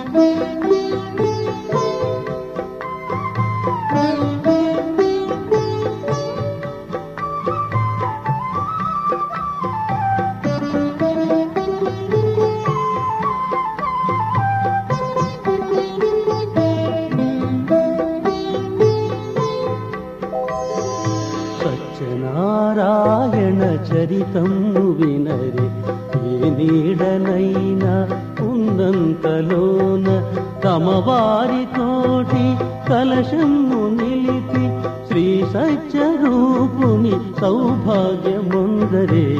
సత్యనారాయణ చరితము వినరే ఏ నీడనైనా ఉన్నంతలోన తమ వారితోటి కలశము నిలిపి శ్రీ సత్యరూపుని సౌభాగ్యముందరే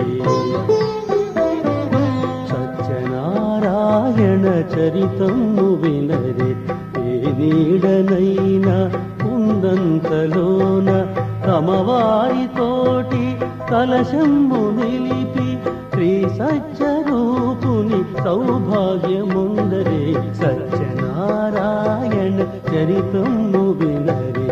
సత్యనారాయణ చరితము వినరే ఏ నీడనైనా ఉందంతలోన తమ వారితోటి కలశము నిలిపి శ్రీ సత్యరూపుని సౌభాగ్యముందరే సత్యనారాయణ చరితము వినరే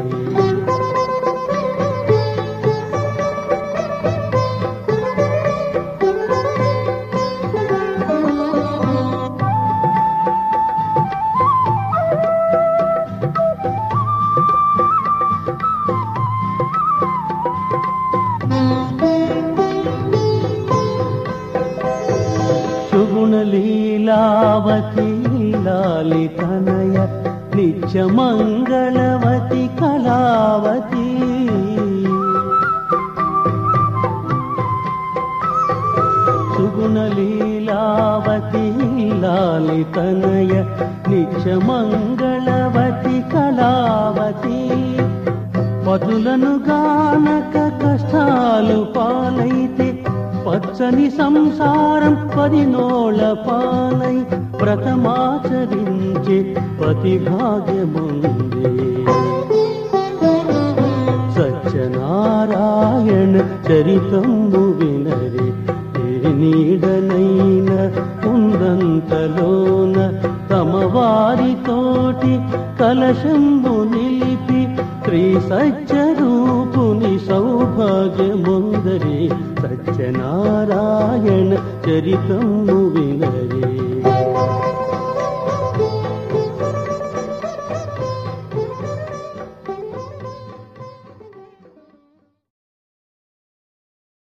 సుగుణ లీలావతి లాలి తనయ నిత్య మంగళవతి కళావతి సుగుణ లీలావతి లాలి తనయ నిత్య మంగళవతి కళావతి పదులను గానక కష్టాలు పాలైతే పచ్చని సంసారం పదినోళ్ళ పాలై వ్రతమాచరించే పతి భాగ్యముందే సత్యనారాయణ చరితము వినరే ఏ నీడనైన ఉందంతలోన తమ వారితోటి కలశంబు నిలిపి శ్రీ సత్యరూపుని సౌభాగ్యముందరే సత్యనారాయణ చరితము వినరే